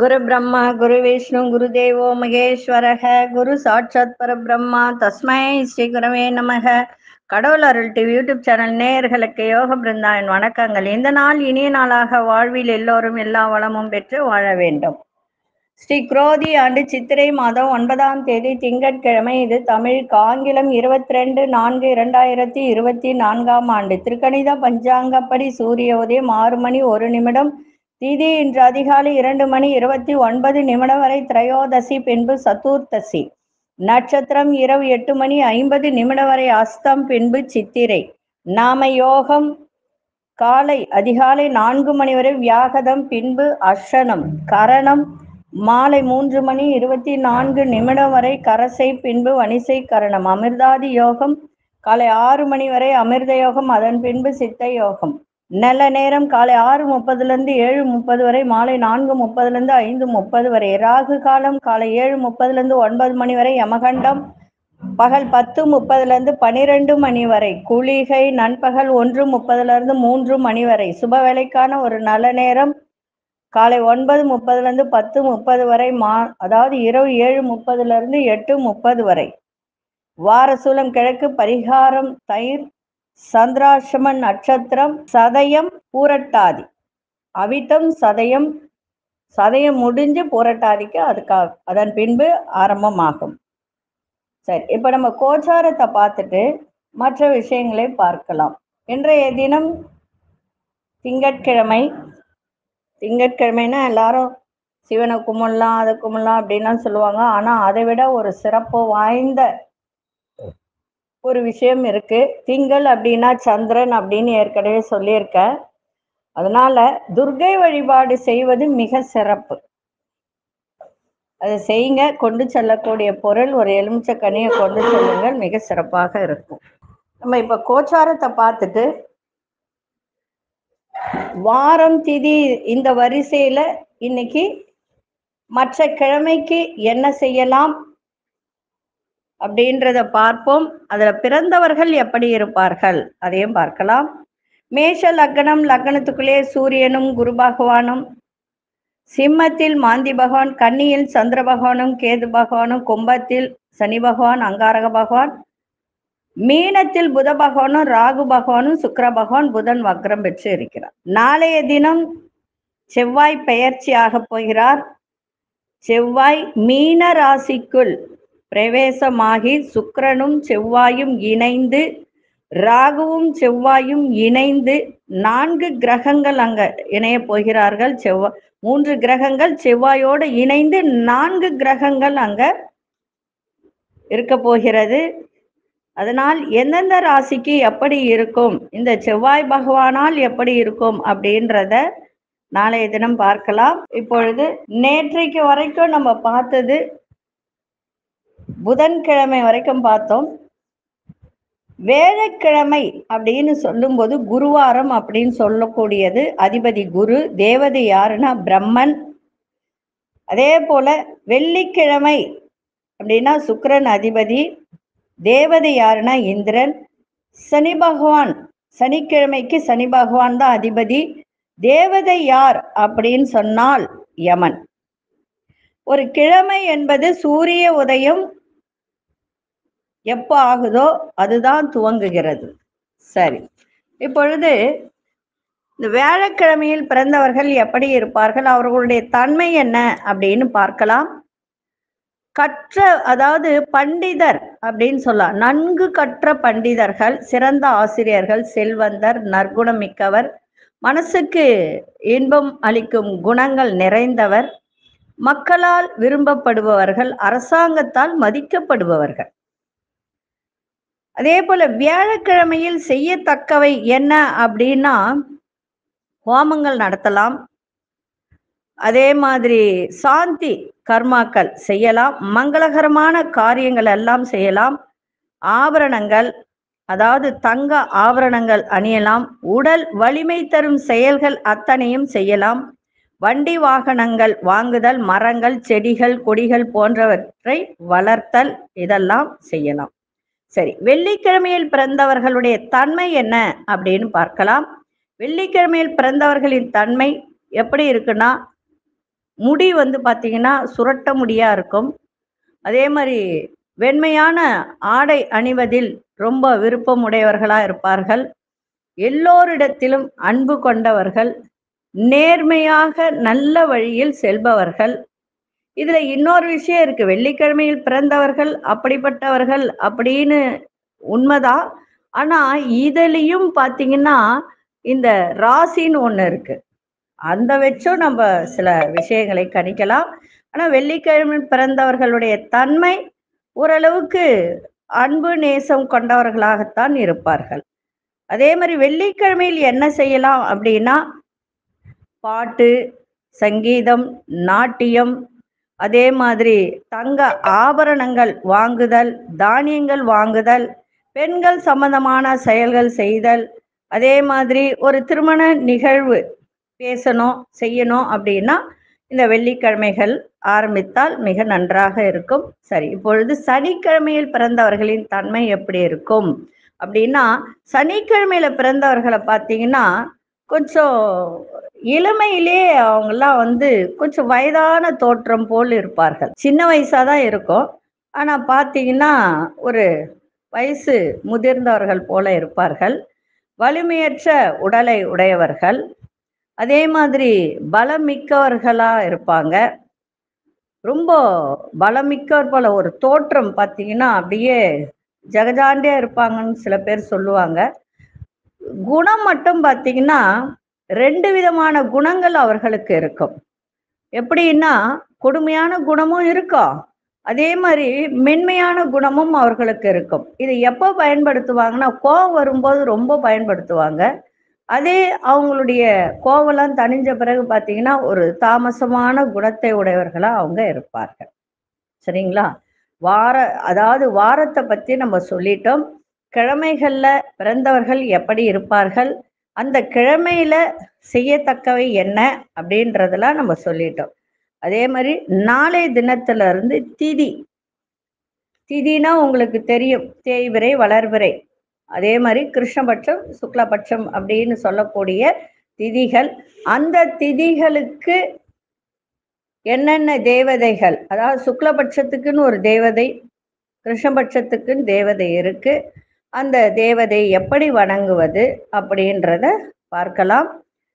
குரு பிரம்மா குரு விஷ்ணு குரு தேவோ மகேஸ்வரக குரு சாட்சாத் பரபிரம்மா தஸ்மை ஸ்ரீ குரவே நமக கடவுள் அருள் டிவி யூடியூப் சேனல் நேயர்களுக்கு யோக பிருந்தாவின் வணக்கங்கள் இந்த நாள் இனிய நாளாக வாழ்வில் எல்லோரும் எல்லா வளமும் பெற்று வாழ வேண்டும் ஸ்ரீ குரோதி ஆண்டு சித்திரை மாதம் ஒன்பதாம் தேதி திங்கட்கிழமை இது தமிழுக்கு ஆங்கிலம் இருபத்தி ரெண்டு நான்கு இரண்டாயிரத்தி இருபத்தி நான்காம் ஆண்டு திருக்கணித பஞ்சாங்கப்படி சூரிய உதயம் ஆறு மணி ஒரு நிமிடம் திதி இன்று அதிகாலை இரண்டு மணி இருபத்தி ஒன்பது நிமிடம் வரை திரையோதசி பின்பு சதுர்த்தசி நட்சத்திரம் இரவு எட்டு மணி ஐம்பது நிமிடம் வரை அஸ்தம் பின்பு சித்திரை நாம யோகம் காலை அதிகாலை நான்கு மணி வரை வியாகதம் பின்பு அஷனம் கரணம் மாலை மூன்று மணி இருபத்தி நான்கு நிமிடம் வரை கரசை பின்பு வணிசை கரணம் அமிர்தாதி யோகம் காலை ஆறு மணி வரை அமிர்த யோகம் அதன் பின்பு சித்த யோகம் நல்ல நேரம் காலை ஆறு முப்பதுலேருந்து ஏழு முப்பது வரை மாலை நான்கு முப்பதுலேருந்து ஐந்து முப்பது வரை ராகு காலம் காலை ஏழு முப்பதுலேருந்து ஒன்பது மணி வரை யமகண்டம் பகல் பத்து முப்பதுலேருந்து பனிரெண்டு மணி வரை குளிகை நண்பகல் ஒன்று முப்பதுலேருந்து மூன்று மணி வரை சுப வேலைக்கான ஒரு நல்ல நேரம் காலை ஒன்பது முப்பதுலேருந்து பத்து முப்பது வரை மா அதாவது இரவு ஏழு முப்பதுலேருந்து எட்டு முப்பது வரை வாரசூலம் கிழக்கு பரிகாரம் தயிர் சந்திராசிரம நட்சத்திரம் சதயம் பூரட்டாதி அவிட்டம் சதயம் சதயம் முடிஞ்சு பூரட்டாதிக்கு அதுக்காக அதன் பின்பு ஆரம்பமாகும் சரி இப்போ நம்ம கோச்சாரத்தை பார்த்துட்டு மற்ற விஷயங்களை பார்க்கலாம் இன்றைய தினம் திங்கட்கிழமை திங்கட்கிழமைன்னா எல்லாரும் சிவனை கும்பிடலாம் அதை கும்பிடலாம் அப்படின்லாம் சொல்லுவாங்க ஆனால் அதை விட ஒரு சிறப்பு வாய்ந்த ஒரு விஷயம் இருக்கு திங்கள் அப்படின்னா சந்திரன் அப்படின்னு ஏற்கனவே சொல்லியிருக்கேன் அதனால துர்கை வழிபாடு செய்வது மிக சிறப்பு அதை செய்யுங்க கொண்டு செல்லக்கூடிய பொருள் ஒரு எலுமிச்சை கனியை கொண்டு செல்லுங்கள் மிக சிறப்பாக இருக்கும் நம்ம இப்ப கோச்சாரத்தை பார்த்துட்டு வாரம் திதி இந்த வரிசையில இன்னைக்கு மற்ற கிழமைக்கு என்ன செய்யலாம் அப்படின்றத பார்ப்போம் அதுல பிறந்தவர்கள் எப்படி இருப்பார்கள் அதையும் பார்க்கலாம் மேஷ லக்னம் லக்னத்துக்குள்ளே சூரியனும் குரு பகவானும் சிம்மத்தில் மாந்தி பகவான் கன்னியில் சந்திர பகவானும் கேது பகவானும் கும்பத்தில் சனி பகவான் அங்காரக பகவான் மீனத்தில் புத பகவானும் ராகு பகவானும் சுக்கர பகவான் புதன் வக்ரம் பெற்று இருக்கிறார் நாளைய தினம் செவ்வாய் பெயர்ச்சி ஆக போகிறார் செவ்வாய் மீன ராசிக்குள் பிரவேசமாகி சுக்கிரனும் செவ்வாயும் இணைந்து ராகுவும் செவ்வாயும் இணைந்து நான்கு கிரகங்கள் அங்க இணைய போகிறார்கள் செவ்வாய் மூன்று கிரகங்கள் செவ்வாயோடு இணைந்து நான்கு கிரகங்கள் அங்க இருக்க போகிறது அதனால் எந்தெந்த ராசிக்கு எப்படி இருக்கும் இந்த செவ்வாய் பகவானால் எப்படி இருக்கும் அப்படின்றத நாளைய தினம் பார்க்கலாம் இப்பொழுது நேற்றைக்கு வரைக்கும் நம்ம பார்த்தது புதன்கிழமை வரைக்கும் பார்த்தோம் வேலைக்கிழமை அப்படின்னு சொல்லும்போது குருவாரம் அப்படின்னு சொல்லக்கூடியது அதிபதி குரு தேவதை யாருன்னா பிரம்மன் அதே போல வெள்ளிக்கிழமை அப்படின்னா சுக்கரன் அதிபதி தேவதை யாருன்னா இந்திரன் சனி பகவான் சனிக்கிழமைக்கு சனி பகவான் தான் அதிபதி தேவதை யார் அப்படின்னு சொன்னால் யமன் ஒரு கிழமை என்பது சூரிய உதயம் எப்போ ஆகுதோ அதுதான் துவங்குகிறது சரி இப்பொழுது இந்த வியாழக்கிழமையில் பிறந்தவர்கள் எப்படி இருப்பார்கள் அவர்களுடைய தன்மை என்ன அப்படின்னு பார்க்கலாம் கற்ற அதாவது பண்டிதர் அப்படின்னு சொல்லலாம் நன்கு கற்ற பண்டிதர்கள் சிறந்த ஆசிரியர்கள் செல்வந்தர் நற்குணம் மிக்கவர் மனசுக்கு இன்பம் அளிக்கும் குணங்கள் நிறைந்தவர் மக்களால் விரும்பப்படுபவர்கள் அரசாங்கத்தால் மதிக்கப்படுபவர்கள் அதே போல வியாழக்கிழமையில் செய்யத்தக்கவை என்ன அப்படின்னா ஹோமங்கள் நடத்தலாம் அதே மாதிரி சாந்தி கர்மாக்கள் செய்யலாம் மங்களகரமான காரியங்கள் எல்லாம் செய்யலாம் ஆபரணங்கள் அதாவது தங்க ஆபரணங்கள் அணியலாம் உடல் வலிமை தரும் செயல்கள் அத்தனையும் செய்யலாம் வண்டி வாகனங்கள் வாங்குதல் மரங்கள் செடிகள் கொடிகள் போன்றவற்றை வளர்த்தல் இதெல்லாம் செய்யலாம் சரி வெள்ளிக்கிழமையில் பிறந்தவர்களுடைய தன்மை என்ன அப்படின்னு பார்க்கலாம் வெள்ளிக்கிழமையில் பிறந்தவர்களின் தன்மை எப்படி இருக்குன்னா முடி வந்து பார்த்தீங்கன்னா சுரட்ட முடியா இருக்கும் அதே மாதிரி வெண்மையான ஆடை அணிவதில் ரொம்ப விருப்பம் உடையவர்களா இருப்பார்கள் எல்லோரிடத்திலும் அன்பு கொண்டவர்கள் நேர்மையாக நல்ல வழியில் செல்பவர்கள் இதுல இன்னொரு விஷயம் இருக்கு வெள்ளிக்கிழமையில் பிறந்தவர்கள் அப்படிப்பட்டவர்கள் அப்படின்னு உண்மைதான் ஆனா இதுலயும் பாத்தீங்கன்னா இந்த ராசின்னு ஒண்ணு இருக்கு அந்த வச்சும் நம்ம சில விஷயங்களை கணிக்கலாம் ஆனா வெள்ளிக்கிழமை பிறந்தவர்களுடைய தன்மை ஓரளவுக்கு அன்பு நேசம் கொண்டவர்களாகத்தான் இருப்பார்கள் அதே மாதிரி வெள்ளிக்கிழமையில் என்ன செய்யலாம் அப்படின்னா பாட்டு சங்கீதம் நாட்டியம் அதே மாதிரி தங்க ஆபரணங்கள் வாங்குதல் தானியங்கள் வாங்குதல் பெண்கள் சம்பந்தமான செயல்கள் செய்தல் அதே மாதிரி ஒரு திருமண நிகழ்வு பேசணும் செய்யணும் அப்படின்னா இந்த வெள்ளிக்கிழமைகள் ஆரம்பித்தால் மிக நன்றாக இருக்கும் சரி இப்பொழுது சனிக்கிழமையில் பிறந்தவர்களின் தன்மை எப்படி இருக்கும் அப்படின்னா சனிக்கிழமையில பிறந்தவர்களை பார்த்தீங்கன்னா கொஞ்சம் இளமையிலே அவங்கெல்லாம் வந்து கொஞ்சம் வயதான தோற்றம் போல் இருப்பார்கள் சின்ன வயசா தான் இருக்கும் ஆனா பார்த்தீங்கன்னா ஒரு வயசு முதிர்ந்தவர்கள் போல இருப்பார்கள் வலிமையற்ற உடலை உடையவர்கள் அதே மாதிரி பலம் மிக்கவர்களா இருப்பாங்க ரொம்ப பலம் மிக்கவர் போல ஒரு தோற்றம் பார்த்தீங்கன்னா அப்படியே ஜெகஜாண்டியா இருப்பாங்கன்னு சில பேர் சொல்லுவாங்க குணம் மட்டும் பார்த்தீங்கன்னா ரெண்டு விதமான குணங்கள் அவர்களுக்கு இருக்கும் எப்படின்னா கொடுமையான குணமும் இருக்கும் அதே மாதிரி மென்மையான குணமும் அவர்களுக்கு இருக்கும் இதை எப்போ பயன்படுத்துவாங்கன்னா கோவம் வரும்போது ரொம்ப பயன்படுத்துவாங்க அதே அவங்களுடைய கோவலாம் தணிஞ்ச பிறகு பார்த்தீங்கன்னா ஒரு தாமசமான குணத்தை உடையவர்களா அவங்க இருப்பார்கள் சரிங்களா வார அதாவது வாரத்தை பத்தி நம்ம சொல்லிட்டோம் கிழமைகள்ல பிறந்தவர்கள் எப்படி இருப்பார்கள் அந்த கிழமையில செய்யத்தக்கவை என்ன அப்படின்றதெல்லாம் நம்ம சொல்லிட்டோம் அதே மாதிரி நாளை தினத்துல இருந்து திதி திதினா உங்களுக்கு தெரியும் தேய்விரை வளர்விரை அதே மாதிரி கிருஷ்ணபட்சம் சுக்லபட்சம் அப்படின்னு சொல்லக்கூடிய திதிகள் அந்த திதிகளுக்கு என்னென்ன தேவதைகள் அதாவது சுக்லபட்சத்துக்குன்னு ஒரு தேவதை கிருஷ்ணபட்சத்துக்குன்னு தேவதை இருக்கு அந்த தேவதை எப்படி வணங்குவது அப்படின்றத பார்க்கலாம்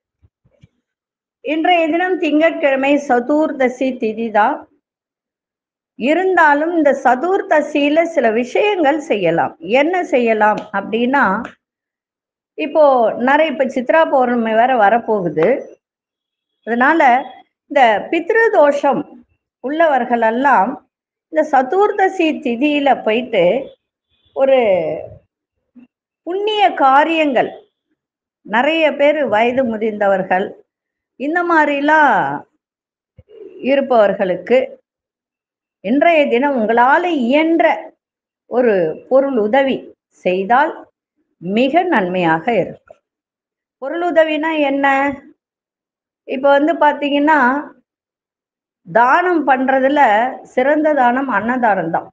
இன்றைய தினம் திங்கட்கிழமை சதுர்தசி திதி தான் இருந்தாலும் இந்த சதுர்தசியில சில விஷயங்கள் செய்யலாம் என்ன செய்யலாம் அப்படின்னா இப்போ நிறைய இப்ப சித்ரா பௌர்ணமி வேற வரப்போகுது அதனால இந்த பித்ரு தோஷம் உள்ளவர்கள் எல்லாம் இந்த சதுர்தசி திதியில போயிட்டு ஒரு புண்ணிய காரியங்கள் நிறைய பேர் வயது முதிர்ந்தவர்கள் இந்த மாதிரிலாம் இருப்பவர்களுக்கு இன்றைய தினம் உங்களால இயன்ற ஒரு பொருள் உதவி செய்தால் மிக நன்மையாக இருக்கும் பொருள் உதவினா என்ன இப்போ வந்து பாத்தீங்கன்னா தானம் பண்றதுல சிறந்த தானம் அன்னதானம் தான்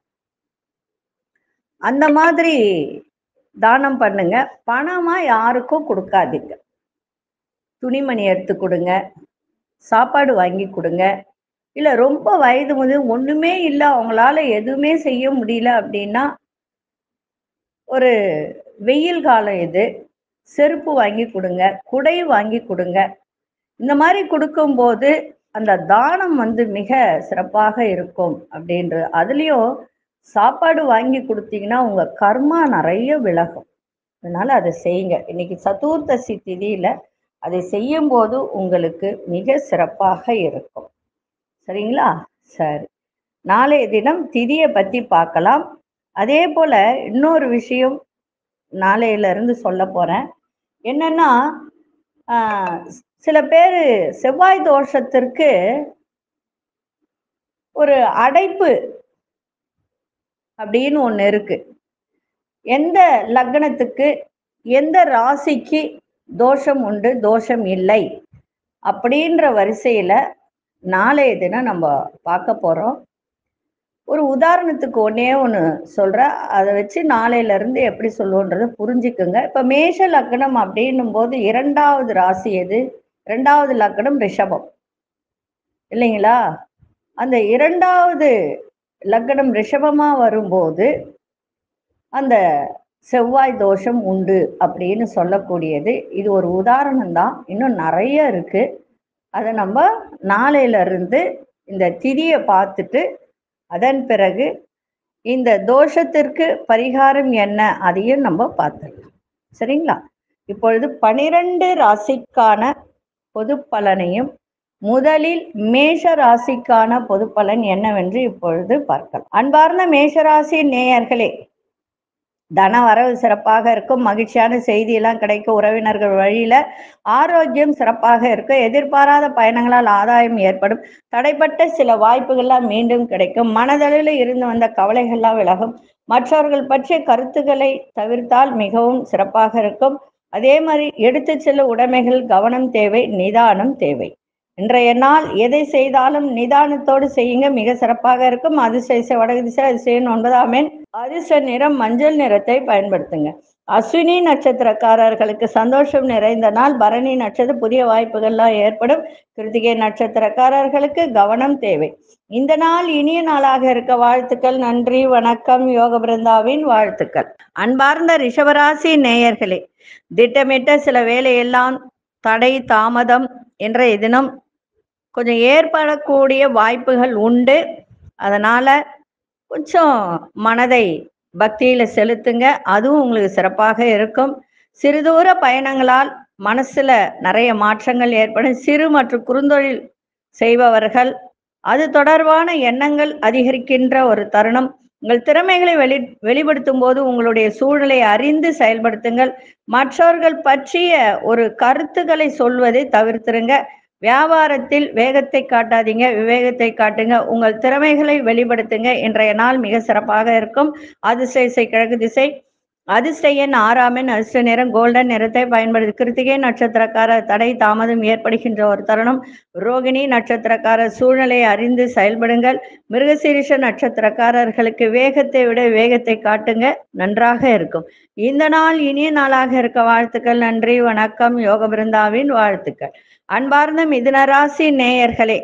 அந்த மாதிரி தானம் பண்ணுங்க பணமா யாருக்கும் கொடுக்காதீங்க துணிமணி எடுத்து கொடுங்க சாப்பாடு வாங்கி கொடுங்க இல்ல ரொம்ப வயது முதல் ஒண்ணுமே இல்ல அவங்களால எதுவுமே செய்ய முடியல அப்படின்னா ஒரு வெயில் காலம் இது செருப்பு வாங்கி கொடுங்க குடை வாங்கி கொடுங்க இந்த மாதிரி கொடுக்கும்போது அந்த தானம் வந்து மிக சிறப்பாக இருக்கும் அப்படின்ற அதுலயும் சாப்பாடு வாங்கி கொடுத்தீங்கன்னா உங்க கர்மா நிறைய விலகும் அதனால அதை செய்யுங்க இன்னைக்கு சதுர்தசி திதியில அதை செய்யும் போது உங்களுக்கு மிக சிறப்பாக இருக்கும் சரிங்களா சரி நாளைய தினம் திதியை பத்தி பார்க்கலாம் அதே போல இன்னொரு விஷயம் நாளையில இருந்து சொல்ல போறேன் என்னன்னா ஆஹ், சில பேர் செவ்வாய் தோஷத்திற்கு ஒரு அடைப்பு அப்படின்னு ஒண்ணு இருக்கு எந்த லக்னத்துக்கு எந்த ராசிக்கு தோஷம் உண்டு தோஷம் இல்லை அப்படின்ற வரிசையில நாளைய தினம் நம்ம பார்க்க போறோம் ஒரு உதாரணத்துக்கு ஒன்னே ஒன்று சொல்றேன் அதை வச்சு நாளையில இருந்து எப்படி சொல்லுவோன்றதை புரிஞ்சுக்குங்க இப்ப மேஷ லக்னம் அப்படின்னும் போது இரண்டாவது ராசி எது இரண்டாவது லக்னம் ரிஷபம் இல்லைங்களா அந்த இரண்டாவது லக்னம் ரிஷபமா வரும்போது அந்த செவ்வாய் தோஷம் உண்டு அப்படின்னு சொல்லக்கூடியது இது ஒரு உதாரணம் தான் இன்னும் நிறைய இருக்கு அதை நம்ம நாளையில இருந்து இந்த திதியை பார்த்துட்டு அதன் பிறகு இந்த தோஷத்திற்கு பரிகாரம் என்ன அதையும் நம்ம பார்த்துடலாம் சரிங்களா இப்பொழுது பனிரெண்டு ராசிக்கான பொது பலனையும் முதலில் மேஷ ராசிக்கான பொது பலன் என்னவென்று இப்பொழுது பார்க்கலாம் அன்பார்ந்த மேஷராசி நேயர்களே தன வரவு சிறப்பாக இருக்கும் மகிழ்ச்சியான செய்தி எல்லாம் கிடைக்கும் உறவினர்கள் வழியில ஆரோக்கியம் சிறப்பாக இருக்கும் எதிர்பாராத பயணங்களால் ஆதாயம் ஏற்படும் தடைப்பட்ட சில வாய்ப்புகள்லாம் மீண்டும் கிடைக்கும் மனதளவில் இருந்து வந்த கவலைகள்லாம் விலகும் மற்றவர்கள் பற்றிய கருத்துக்களை தவிர்த்தால் மிகவும் சிறப்பாக இருக்கும் அதே மாதிரி எடுத்து செல்ல உடைமைகள் கவனம் தேவை நிதானம் தேவை இன்றைய நாள் எதை செய்தாலும் நிதானத்தோடு செய்யுங்க மிக சிறப்பாக இருக்கும் அதிசய வடகு திசை அதிசயம் ஒன்பதாம் எண் அதிர்ஷ்ட நிறம் மஞ்சள் நிறத்தை பயன்படுத்துங்க அஸ்வினி நட்சத்திரக்காரர்களுக்கு சந்தோஷம் நிறைந்த நாள் பரணி நட்சத்திர புதிய வாய்ப்புகள்லாம் ஏற்படும் கிருத்திகை நட்சத்திரக்காரர்களுக்கு கவனம் தேவை இந்த நாள் இனிய நாளாக இருக்க வாழ்த்துக்கள் நன்றி வணக்கம் யோக பிருந்தாவின் வாழ்த்துக்கள் அன்பார்ந்த ரிஷபராசி நேயர்களே திட்டமிட்ட சில வேலையெல்லாம் தடை தாமதம் இன்றைய தினம் கொஞ்சம் ஏற்படக்கூடிய வாய்ப்புகள் உண்டு அதனால கொஞ்சம் மனதை பக்தியில செலுத்துங்க அதுவும் உங்களுக்கு சிறப்பாக இருக்கும் சிறுதூர பயணங்களால் மனசுல நிறைய மாற்றங்கள் ஏற்படும் சிறு மற்றும் குறுந்தொழில் செய்பவர்கள் அது தொடர்பான எண்ணங்கள் அதிகரிக்கின்ற ஒரு தருணம் உங்கள் திறமைகளை வெளி வெளிப்படுத்தும் போது உங்களுடைய சூழலை அறிந்து செயல்படுத்துங்கள் மற்றவர்கள் பற்றிய ஒரு கருத்துக்களை சொல்வதை தவிர்த்துருங்க வியாபாரத்தில் வேகத்தை காட்டாதீங்க விவேகத்தை காட்டுங்க உங்கள் திறமைகளை வெளிப்படுத்துங்க இன்றைய நாள் மிக சிறப்பாக இருக்கும் அதிர்ஷ்ட இசை கிழக்கு திசை அதிர்ஷ்ட எண் ஆறாம் எண் அதிர்ஷ்ட நிறம் கோல்டன் நிறத்தை பயன்படுத்தி கிருத்திகை நட்சத்திரக்கார தடை தாமதம் ஏற்படுகின்ற ஒரு தருணம் ரோகிணி நட்சத்திரக்கார சூழ்நிலையை அறிந்து செயல்படுங்கள் மிருகசீரிஷ நட்சத்திரக்காரர்களுக்கு வேகத்தை விட வேகத்தை காட்டுங்க நன்றாக இருக்கும் இந்த நாள் இனிய நாளாக இருக்க வாழ்த்துக்கள் நன்றி வணக்கம் யோக பிருந்தாவின் வாழ்த்துக்கள் அன்பார்ந்த மிதுனராசி நேயர்களே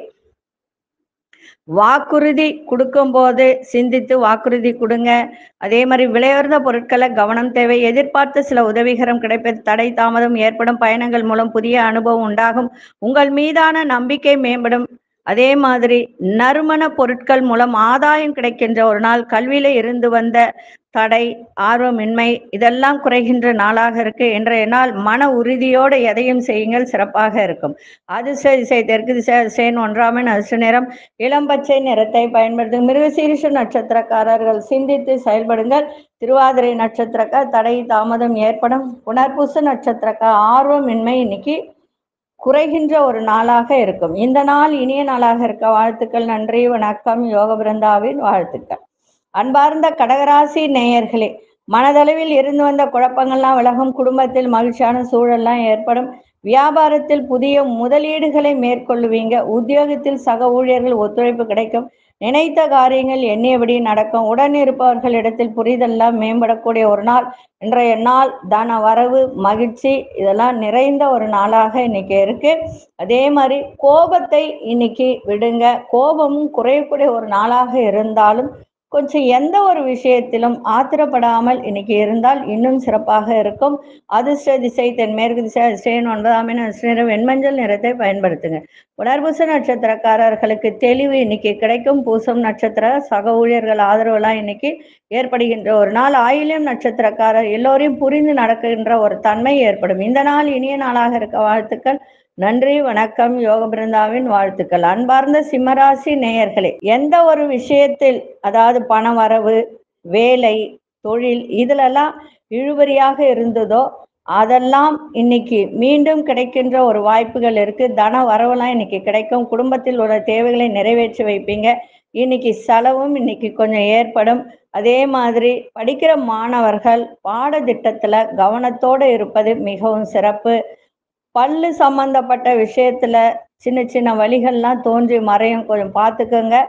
வாக்குறுதி கொடுக்கும்போது சிந்தித்து வாக்குறுதி கொடுங்க அதே மாதிரி விலையுறந்த பொருட்களை கவனம் தேவை எதிர்பார்த்த சில உதவிகரம் கிடைப்பது தடை தாமதம் ஏற்படும் பயணங்கள் மூலம் புதிய அனுபவம் உண்டாகும் உங்கள் மீதான நம்பிக்கை மேம்படும் அதே மாதிரி நறுமண பொருட்கள் மூலம் ஆதாயம் கிடைக்கின்ற ஒரு நாள் கல்வியில இருந்து வந்த தடை ஆர்வமின்மை இதெல்லாம் குறைகின்ற நாளாக இருக்கு இன்றைய நாள் மன உறுதியோடு எதையும் செய்யுங்கள் சிறப்பாக இருக்கும் அதிர்ஷ்ட திசை தெற்கு திசை அதிசயன் ஒன்றாமன் அதிர்ஷ்ட நிறம் இளம்பச்சை நிறத்தை பயன்படுத்தும் மிருகசீரிஷ நட்சத்திரக்காரர்கள் சிந்தித்து செயல்படுங்கள் திருவாதிரை நட்சத்திரக்கார் தடை தாமதம் ஏற்படும் புனர்பூச நட்சத்திரக்கார் ஆர்வமின்மை இன்னைக்கு குறைகின்ற ஒரு நாளாக இருக்கும் இந்த நாள் இனிய நாளாக இருக்க வாழ்த்துக்கள் நன்றி வணக்கம் யோக பிருந்தாவின் வாழ்த்துக்கள் அன்பார்ந்த கடகராசி நேயர்களே மனதளவில் இருந்து வந்த குழப்பங்கள்லாம் விலகும் குடும்பத்தில் மகிழ்ச்சியான சூழல்லாம் ஏற்படும் வியாபாரத்தில் புதிய முதலீடுகளை மேற்கொள்ளுவீங்க உத்தியோகத்தில் சக ஊழியர்கள் ஒத்துழைப்பு கிடைக்கும் நினைத்த காரியங்கள் எண்ணியபடி நடக்கும் உடன் இருப்பவர்களிடத்தில் புரிதெல்லாம் மேம்படக்கூடிய ஒரு நாள் இன்றைய நாள் தன வரவு மகிழ்ச்சி இதெல்லாம் நிறைந்த ஒரு நாளாக இன்னைக்கு இருக்கு அதே மாதிரி கோபத்தை இன்னைக்கு விடுங்க கோபமும் குறையக்கூடிய ஒரு நாளாக இருந்தாலும் கொஞ்சம் எந்த ஒரு விஷயத்திலும் ஆத்திரப்படாமல் இன்னைக்கு இருந்தால் இன்னும் சிறப்பாக இருக்கும் அதிர்ஷ்ட திசை தென்மேற்கு திசை அதிர்ஷ்டன் ஒன்பதாம் எண் அதிர்ஷ்ட வெண்மஞ்சள் நிறத்தை பயன்படுத்துங்க உணர்பூச நட்சத்திரக்காரர்களுக்கு தெளிவு இன்னைக்கு கிடைக்கும் பூசம் நட்சத்திர சக ஊழியர்கள் ஆதரவுலாம் இன்னைக்கு ஏற்படுகின்ற ஒரு நாள் ஆயிலியம் நட்சத்திரக்காரர் எல்லோரையும் புரிந்து நடக்கின்ற ஒரு தன்மை ஏற்படும் இந்த நாள் இனிய நாளாக இருக்க வாழ்த்துக்கள் நன்றி வணக்கம் யோக பிருந்தாவின் வாழ்த்துக்கள் அன்பார்ந்த சிம்மராசி நேயர்களே எந்த ஒரு விஷயத்தில் அதாவது பண வரவு வேலை தொழில் இதுலெல்லாம் இழுபறியாக இருந்ததோ அதெல்லாம் இன்னைக்கு மீண்டும் கிடைக்கின்ற ஒரு வாய்ப்புகள் இருக்கு தன வரவெல்லாம் இன்னைக்கு கிடைக்கும் குடும்பத்தில் உள்ள தேவைகளை நிறைவேற்றி வைப்பீங்க இன்னைக்கு செலவும் இன்னைக்கு கொஞ்சம் ஏற்படும் அதே மாதிரி படிக்கிற மாணவர்கள் பாடத்திட்டத்துல கவனத்தோடு இருப்பது மிகவும் சிறப்பு பல்லு சம்பந்தப்பட்ட விஷயத்துல சின்ன சின்ன வழிகள்லாம் தோன்றி மறையும் கொஞ்சம் பார்த்துக்கோங்க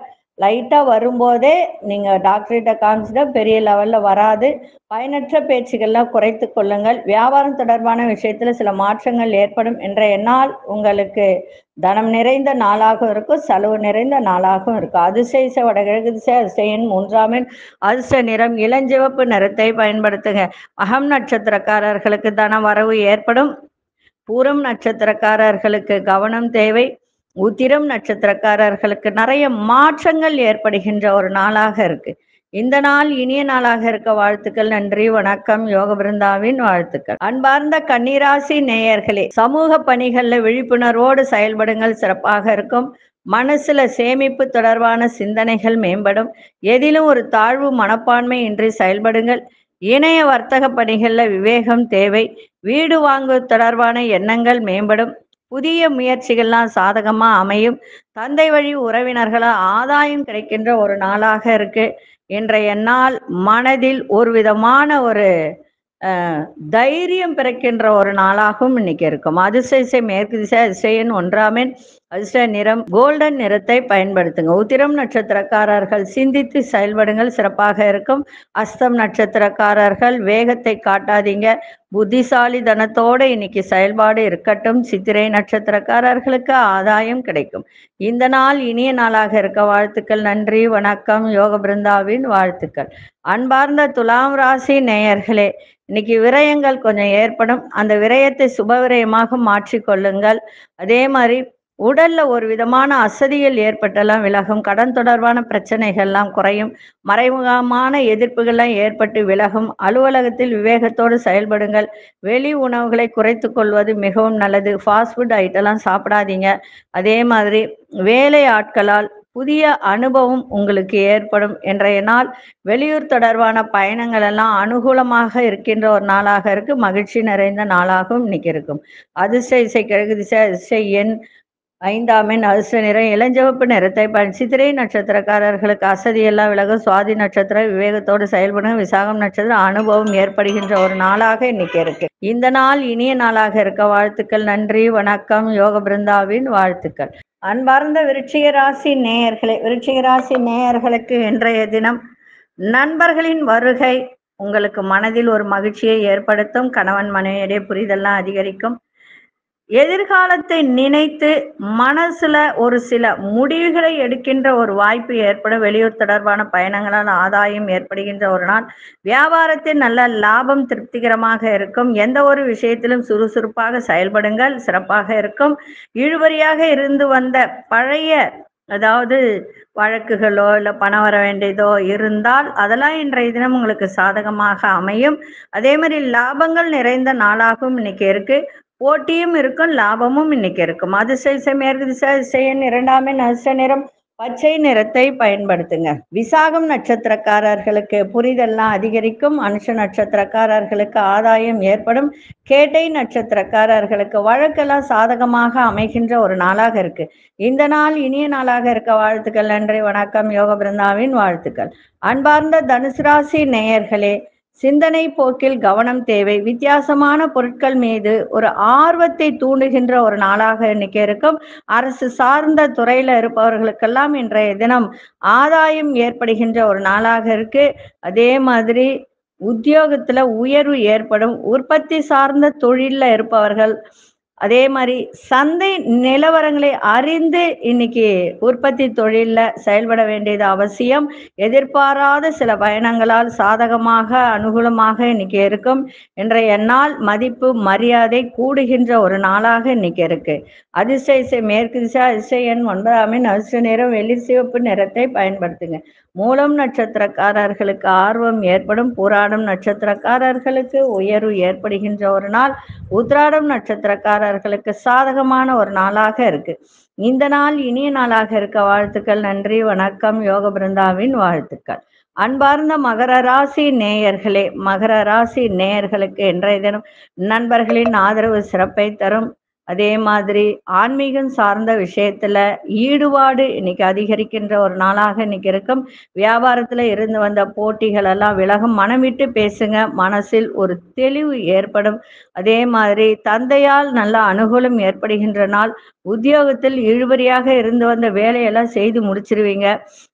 லைட்டாக வரும்போதே நீங்கள் டாக்டர்கிட்ட காமிச்சிட்டா பெரிய லெவலில் வராது பயனற்ற பேச்சுகள்லாம் குறைத்து கொள்ளுங்கள் வியாபாரம் தொடர்பான விஷயத்தில் சில மாற்றங்கள் ஏற்படும் என்ற எண்ணால் உங்களுக்கு தனம் நிறைந்த நாளாகவும் இருக்கும் செலவு நிறைந்த நாளாகவும் இருக்கும் அதிசய வடகிழக்கு திசை அதிசயன் மூன்றாம் எண் அதிர்ஷ்ட நிறம் இளஞ்சிவப்பு நிறத்தை பயன்படுத்துங்க அகம் நட்சத்திரக்காரர்களுக்கு தன வரவு ஏற்படும் பூரம் நட்சத்திரக்காரர்களுக்கு கவனம் தேவை உத்திரம் நட்சத்திரக்காரர்களுக்கு நிறைய மாற்றங்கள் ஏற்படுகின்ற ஒரு நாளாக இருக்கு இந்த நாள் இனிய நாளாக இருக்க வாழ்த்துக்கள் நன்றி வணக்கம் யோக பிருந்தாவின் வாழ்த்துக்கள் அன்பார்ந்த கன்னிராசி நேயர்களே சமூக பணிகள்ல விழிப்புணர்வோடு செயல்படுங்கள் சிறப்பாக இருக்கும் மனசுல சேமிப்பு தொடர்பான சிந்தனைகள் மேம்படும் எதிலும் ஒரு தாழ்வு மனப்பான்மை இன்றி செயல்படுங்கள் இணைய வர்த்தக பணிகள்ல விவேகம் தேவை வீடு வாங்குவது தொடர்பான எண்ணங்கள் மேம்படும் புதிய முயற்சிகள்லாம் சாதகமா அமையும் தந்தை வழி உறவினர்களால் ஆதாயம் கிடைக்கின்ற ஒரு நாளாக இருக்கு இன்றைய நாள் மனதில் ஒரு விதமான ஒரு அஹ், தைரியம் பிறக்கின்ற ஒரு நாளாகவும் இன்னைக்கு இருக்கும் அதிசய மேற்கு திசை அதிசயன் ஒன்றாமின் அதிர்ஷ்ட நிறம் கோல்டன் நிறத்தை பயன்படுத்துங்க உத்திரம் நட்சத்திரக்காரர்கள் சிந்தித்து செயல்படுங்கள் சிறப்பாக இருக்கும் அஸ்தம் நட்சத்திரக்காரர்கள் வேகத்தை காட்டாதீங்க புத்திசாலி தனத்தோட இன்னைக்கு செயல்பாடு இருக்கட்டும் சித்திரை நட்சத்திரக்காரர்களுக்கு ஆதாயம் கிடைக்கும் இந்த நாள் இனிய நாளாக இருக்க வாழ்த்துக்கள் நன்றி வணக்கம் யோக பிருந்தாவின் வாழ்த்துக்கள் அன்பார்ந்த துலாம் ராசி நேயர்களே இன்னைக்கு விரயங்கள் கொஞ்சம் ஏற்படும் அந்த விரயத்தை சுப விரயமாக மாற்றிக்கொள்ளுங்கள் அதே மாதிரி உடல்ல ஒரு விதமான அசதிகள் ஏற்பட்டெல்லாம் விலகும் கடன் தொடர்பான பிரச்சனைகள்லாம் குறையும் மறைமுகமான எதிர்ப்புகள்லாம் ஏற்பட்டு விலகும் அலுவலகத்தில் விவேகத்தோடு செயல்படுங்கள் வெளி உணவுகளை குறைத்து கொள்வது மிகவும் நல்லது ஃபாஸ்ட் ஃபுட் ஐட்டம்லாம் சாப்பிடாதீங்க அதே மாதிரி வேலை ஆட்களால் புதிய அனுபவம் உங்களுக்கு ஏற்படும் இன்றைய நாள் வெளியூர் தொடர்பான பயணங்கள் எல்லாம் அனுகூலமாக இருக்கின்ற ஒரு நாளாக இருக்கு மகிழ்ச்சி நிறைந்த நாளாகவும் இன்னைக்கு இருக்கும் அதிர்ஷ்ட இசை கிழக்கு திசை அதிர்ஷ்ட எண் ஐந்தாம் எண் அதிர்ஷ்ட நிறம் இளஞ்சிவப்பு நிறத்தை பயன் சித்திரை நட்சத்திரக்காரர்களுக்கு அசதி எல்லாம் விலகும் சுவாதி நட்சத்திரம் விவேகத்தோடு செயல்படும் விசாகம் நட்சத்திரம் அனுபவம் ஏற்படுகின்ற ஒரு நாளாக இன்னைக்கு இருக்கு இந்த நாள் இனிய நாளாக இருக்க வாழ்த்துக்கள் நன்றி வணக்கம் யோக பிருந்தாவின் வாழ்த்துக்கள் அன்பார்ந்த விருச்சிக ராசி நேயர்களே விருச்சிக ராசி நேயர்களுக்கு இன்றைய தினம் நண்பர்களின் வருகை உங்களுக்கு மனதில் ஒரு மகிழ்ச்சியை ஏற்படுத்தும் கணவன் மனைவியுடைய புரிதல்லாம் அதிகரிக்கும் எதிர்காலத்தை நினைத்து மனசுல ஒரு சில முடிவுகளை எடுக்கின்ற ஒரு வாய்ப்பு ஏற்படும் வெளியூர் தொடர்பான பயணங்களால் ஆதாயம் ஏற்படுகின்ற ஒரு நாள் வியாபாரத்தில் நல்ல லாபம் திருப்திகரமாக இருக்கும் எந்த ஒரு விஷயத்திலும் சுறுசுறுப்பாக செயல்படுங்கள் சிறப்பாக இருக்கும் இழுபறியாக இருந்து வந்த பழைய அதாவது வழக்குகளோ இல்லை பணம் வர வேண்டியதோ இருந்தால் அதெல்லாம் இன்றைய தினம் உங்களுக்கு சாதகமாக அமையும் அதே மாதிரி லாபங்கள் நிறைந்த நாளாகவும் இன்னைக்கு இருக்கு போட்டியும் இருக்கும் லாபமும் இன்னைக்கு இருக்கும் அதிசய மேற்கு திசை அதிசயன் இரண்டாமே நஷ்ட நிறம் பச்சை நிறத்தை பயன்படுத்துங்க விசாகம் நட்சத்திரக்காரர்களுக்கு புரிதெல்லாம் அதிகரிக்கும் அனுஷ நட்சத்திரக்காரர்களுக்கு ஆதாயம் ஏற்படும் கேட்டை நட்சத்திரக்காரர்களுக்கு வழக்கெல்லாம் சாதகமாக அமைகின்ற ஒரு நாளாக இருக்கு இந்த நாள் இனிய நாளாக இருக்க வாழ்த்துக்கள் நன்றி வணக்கம் யோக பிருந்தாவின் வாழ்த்துக்கள் அன்பார்ந்த தனுசு ராசி நேயர்களே சிந்தனை போக்கில் கவனம் தேவை வித்தியாசமான பொருட்கள் மீது ஒரு ஆர்வத்தை தூண்டுகின்ற ஒரு நாளாக இன்னைக்கு இருக்கும் அரசு சார்ந்த துறையில இருப்பவர்களுக்கெல்லாம் இன்றைய தினம் ஆதாயம் ஏற்படுகின்ற ஒரு நாளாக இருக்கு அதே மாதிரி உத்தியோகத்துல உயர்வு ஏற்படும் உற்பத்தி சார்ந்த தொழில்ல இருப்பவர்கள் அதே மாதிரி சந்தை நிலவரங்களை அறிந்து இன்னைக்கு உற்பத்தி தொழில்ல செயல்பட வேண்டியது அவசியம் எதிர்பாராத சில பயணங்களால் சாதகமாக அனுகூலமாக இன்னைக்கு இருக்கும் இன்றைய நாள் மதிப்பு மரியாதை கூடுகின்ற ஒரு நாளாக இன்னைக்கு இருக்கு அதிர்ஷ்ட இசை மேற்கு திசை அதிர்ஷ்ட எண் ஒன்பதாமின் அதிர்ஷ்ட நிறம் வெள்ளி சிவப்பு நிறத்தை பயன்படுத்துங்க மூலம் நட்சத்திரக்காரர்களுக்கு ஆர்வம் ஏற்படும் புராடம் நட்சத்திரக்காரர்களுக்கு உயர்வு ஏற்படுகின்ற ஒரு நாள் உத்ராடம் நட்சத்திரக்காரர்களுக்கு சாதகமான ஒரு நாளாக இருக்கு இந்த நாள் இனிய நாளாக இருக்க வாழ்த்துக்கள் நன்றி வணக்கம் யோக பிருந்தாவின் வாழ்த்துக்கள் அன்பார்ந்த மகர ராசி நேயர்களே மகர ராசி நேயர்களுக்கு இன்றைய தினம் நண்பர்களின் ஆதரவு சிறப்பை தரும் அதே மாதிரி ஆன்மீகம் சார்ந்த விஷயத்துல ஈடுபாடு இன்னைக்கு அதிகரிக்கின்ற ஒரு நாளாக இன்னைக்கு இருக்கும் வியாபாரத்துல இருந்து வந்த போட்டிகள் எல்லாம் விலகும் மனம் விட்டு பேசுங்க மனசில் ஒரு தெளிவு ஏற்படும் அதே மாதிரி தந்தையால் நல்ல அனுகூலம் ஏற்படுகின்ற நாள் உத்தியோகத்தில் இழுபறியாக இருந்து வந்த வேலையெல்லாம் செய்து முடிச்சிருவீங்க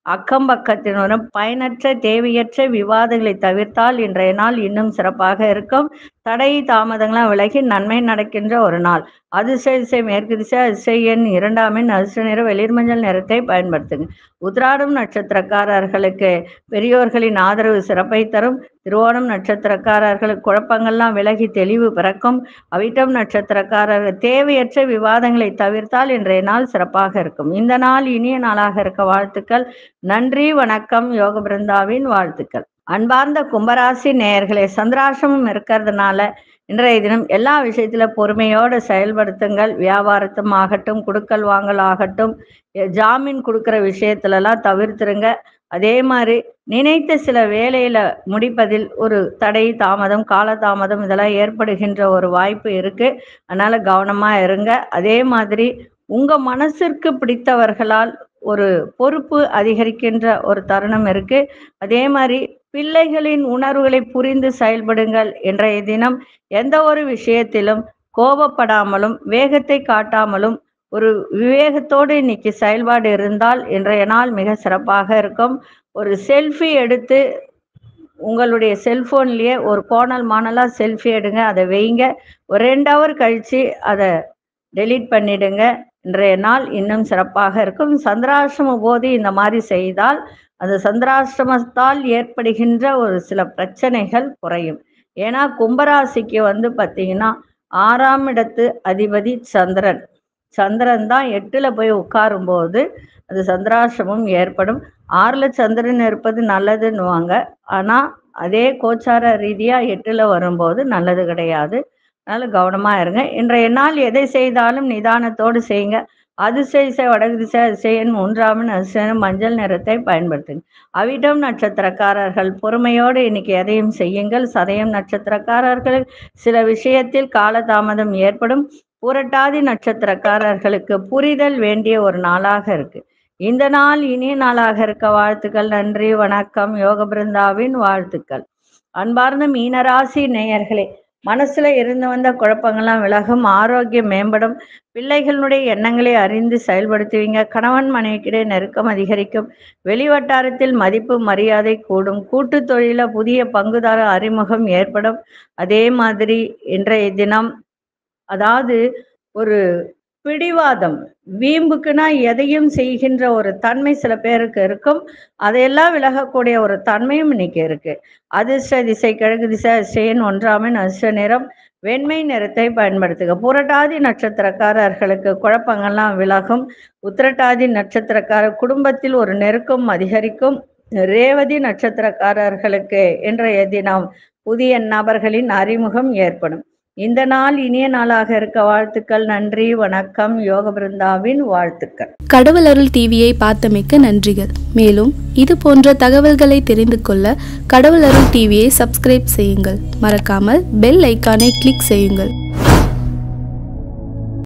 அக்கம் பக்கத்தினரும் பயனற்ற தேவையற்ற விவாதங்களை தவிர்த்தால் இன்றைய நாள் இன்னும் சிறப்பாக இருக்கும் தடை தாமதங்களாம் விலகி நன்மை நடக்கின்ற ஒரு நாள் அதிர்ஷ்ட திசை மேற்கு திசை அதிர்ஷ்ட எண் இரண்டாம் எண் அதிர்ஷ்ட நிற வெளிர் மஞ்சள் நிறத்தை பயன்படுத்துங்க உத்ராடம் நட்சத்திரக்காரர்களுக்கு பெரியோர்களின் ஆதரவு சிறப்பை தரும் திருவோணம் நட்சத்திரக்காரர்களுக்கு குழப்பங்கள்லாம் விலகி தெளிவு பிறக்கும் அவிட்டம் நட்சத்திரக்காரர்கள் தேவையற்ற விவாதங்களை தவிர்த்தால் இன்றைய நாள் சிறப்பாக இருக்கும் இந்த நாள் இனிய நாளாக இருக்க வாழ்த்துக்கள் நன்றி வணக்கம் யோக பிருந்தாவின் வாழ்த்துக்கள் அன்பார்ந்த கும்பராசி நேயர்களே சந்திராசிரமம் இருக்கிறதுனால இன்றைய தினம் எல்லா விஷயத்துல பொறுமையோடு செயல்படுத்துங்கள் வியாபாரத்தும் ஆகட்டும் கொடுக்கல் வாங்கல் ஆகட்டும் எ- ஜாமீன் கொடுக்குற விஷயத்துலலாம் தவிர்த்துருங்க அதே மாதிரி நினைத்த சில வேலையில முடிப்பதில் ஒரு தடை தாமதம் காலதாமதம் இதெல்லாம் ஏற்படுகின்ற ஒரு வாய்ப்பு இருக்கு அதனால கவனமா இருங்க அதே மாதிரி உங்க மனசிற்கு பிடித்தவர்களால் ஒரு பொறுப்பு அதிகரிக்கின்ற ஒரு தருணம் இருக்கு அதே மாதிரி பிள்ளைகளின் உணர்வுகளை புரிந்து செயல்படுங்கள் இன்றைய தினம் எந்த ஒரு விஷயத்திலும் கோபப்படாமலும் வேகத்தை காட்டாமலும் ஒரு விவேகத்தோடு இன்னைக்கு செயல்பாடு இருந்தால் இன்றைய நாள் மிக சிறப்பாக இருக்கும் ஒரு செல்ஃபி எடுத்து உங்களுடைய செல்போன்லயே ஒரு கோணல் மாணலாக செல்ஃபி எடுங்க அதை வைங்க ஒரு ரெண்டு ஹவர் கழிச்சு அதை டெலீட் பண்ணிடுங்க இன்றைய நாள் இன்னும் சிறப்பாக இருக்கும் சந்திராசிரம போது இந்த மாதிரி செய்தால் அந்த சந்திராசிரமத்தால் ஏற்படுகின்ற ஒரு சில பிரச்சனைகள் குறையும் ஏன்னா கும்பராசிக்கு வந்து பார்த்தீங்கன்னா ஆறாம் இடத்து அதிபதி சந்திரன் சந்திரன் தான் எட்டுல போய் உட்காரும்போது அது சந்திராசிரமம் ஏற்படும் ஆறுல சந்திரன் இருப்பது நல்லதுன்னுவாங்க ஆனா அதே கோச்சார ரீதியா எட்டுல வரும்போது நல்லது கிடையாது அதனால கவனமா இருங்க இன்றைய நாள் எதை செய்தாலும் நிதானத்தோடு செய்யுங்க அதிர்ஷ்ட திசை வடக்கு திசை அதிசயன் மூன்றாமன் அதிசயம் மஞ்சள் நிறத்தை பயன்படுத்துங்க அவிட்டம் நட்சத்திரக்காரர்கள் பொறுமையோடு இன்னைக்கு எதையும் செய்யுங்கள் சதயம் நட்சத்திரக்காரர்கள் சில விஷயத்தில் காலதாமதம் ஏற்படும் புரட்டாதி நட்சத்திரக்காரர்களுக்கு புரிதல் வேண்டிய ஒரு நாளாக இருக்கு இந்த நாள் இனிய நாளாக இருக்க வாழ்த்துக்கள் நன்றி வணக்கம் யோக பிருந்தாவின் வாழ்த்துக்கள் அன்பார்ந்த மீனராசி நேயர்களே மனசுல இருந்து வந்த குழப்பங்கள்லாம் விலகும் ஆரோக்கியம் மேம்படும் பிள்ளைகளுடைய எண்ணங்களை அறிந்து செயல்படுத்துவீங்க கணவன் மனைவிக்கிடையே நெருக்கம் அதிகரிக்கும் வெளிவட்டாரத்தில் மதிப்பு மரியாதை கூடும் கூட்டு தொழில புதிய பங்குதார அறிமுகம் ஏற்படும் அதே மாதிரி இன்றைய தினம் அதாவது ஒரு பிடிவாதம் வீம்புக்குனா எதையும் செய்கின்ற ஒரு தன்மை சில பேருக்கு இருக்கும் அதையெல்லாம் விலகக்கூடிய ஒரு தன்மையும் இன்னைக்கு இருக்கு அதிர்ஷ்ட திசை கிழக்கு திசை அதிர்ஷ்டன் ஒன்றாமின் அதிர்ஷ்ட நிறம் வெண்மை நிறத்தை பயன்படுத்துக புரட்டாதி நட்சத்திரக்காரர்களுக்கு குழப்பங்கள்லாம் விலகும் உத்திரட்டாதி நட்சத்திரக்காரர் குடும்பத்தில் ஒரு நெருக்கம் அதிகரிக்கும் ரேவதி நட்சத்திரக்காரர்களுக்கு இன்றைய தினம் புதிய நபர்களின் அறிமுகம் ஏற்படும் இந்த நாள் இனிய நாளாக இருக்க வாழ்த்துக்கள் நன்றி வணக்கம் யோக பிருந்தாவின் வாழ்த்துக்கள் கடவுள் அருள் டிவியை பார்த்தமைக்க நன்றிகள் மேலும் இது போன்ற தகவல்களை தெரிந்து கொள்ள கடவுள் அருள் டிவியை சப்ஸ்கிரைப் செய்யுங்கள் மறக்காமல் பெல் ஐக்கானை கிளிக் செய்யுங்கள்